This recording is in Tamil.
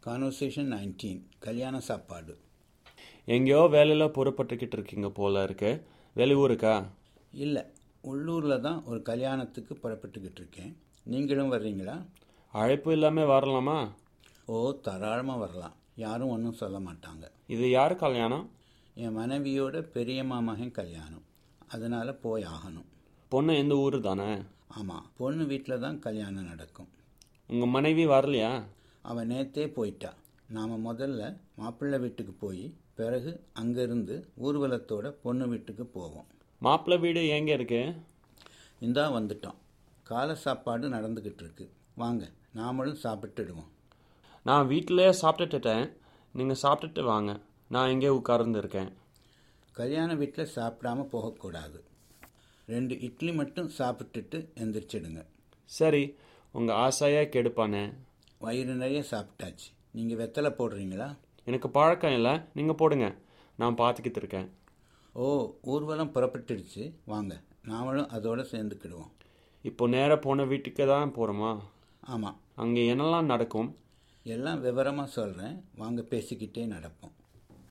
கான்வர்சேஷன் நைன்டீன் கல்யாண சாப்பாடு எங்கேயோ வேலையில் புறப்பட்டுக்கிட்டு இருக்கீங்க போல இருக்கு வெளியூருக்கா இல்லை உள்ளூரில் தான் ஒரு கல்யாணத்துக்கு புறப்பட்டுக்கிட்டு இருக்கேன் நீங்களும் வர்றீங்களா அழைப்பு இல்லாமல் வரலாமா ஓ தாராளமாக வரலாம் யாரும் ஒன்றும் சொல்ல மாட்டாங்க இது யார் கல்யாணம் என் மனைவியோட பெரியம்மா மகன் கல்யாணம் அதனால் போய் ஆகணும் பொண்ணு எந்த ஊர் தானே ஆமாம் பொண்ணு வீட்டில் தான் கல்யாணம் நடக்கும் உங்கள் மனைவி வரலையா அவன் நேத்தே போயிட்டா நாம் முதல்ல மாப்பிள்ளை வீட்டுக்கு போய் பிறகு அங்கேருந்து ஊர்வலத்தோட பொண்ணு வீட்டுக்கு போவோம் மாப்பிள்ளை வீடு எங்கே இருக்கு இந்தா வந்துட்டோம் காலை சாப்பாடு நடந்துக்கிட்டு இருக்கு வாங்க நாமளும் சாப்பிட்டுடுவோம் நான் வீட்டிலே சாப்பிட்டுட்டேன் நீங்கள் சாப்பிட்டுட்டு வாங்க நான் இங்கே உட்கார்ந்துருக்கேன் கல்யாண வீட்டில் சாப்பிடாம போகக்கூடாது ரெண்டு இட்லி மட்டும் சாப்பிட்டுட்டு எந்திரிச்சிடுங்க சரி உங்கள் ஆசையாக கெடுப்பானே வயிறு நிறைய சாப்பிட்டாச்சு நீங்கள் வெத்தலை போடுறீங்களா எனக்கு பழக்கம் இல்லை நீங்கள் போடுங்க நான் பார்த்துக்கிட்டு இருக்கேன் ஓ ஊர்வலம் புறப்பட்டுடுச்சு வாங்க நாமளும் அதோட சேர்ந்துக்கிடுவோம் இப்போ நேராக போன வீட்டுக்கு தான் போகிறோமா ஆமாம் அங்கே என்னெல்லாம் நடக்கும் எல்லாம் விவரமாக சொல்கிறேன் வாங்க பேசிக்கிட்டே நடப்போம்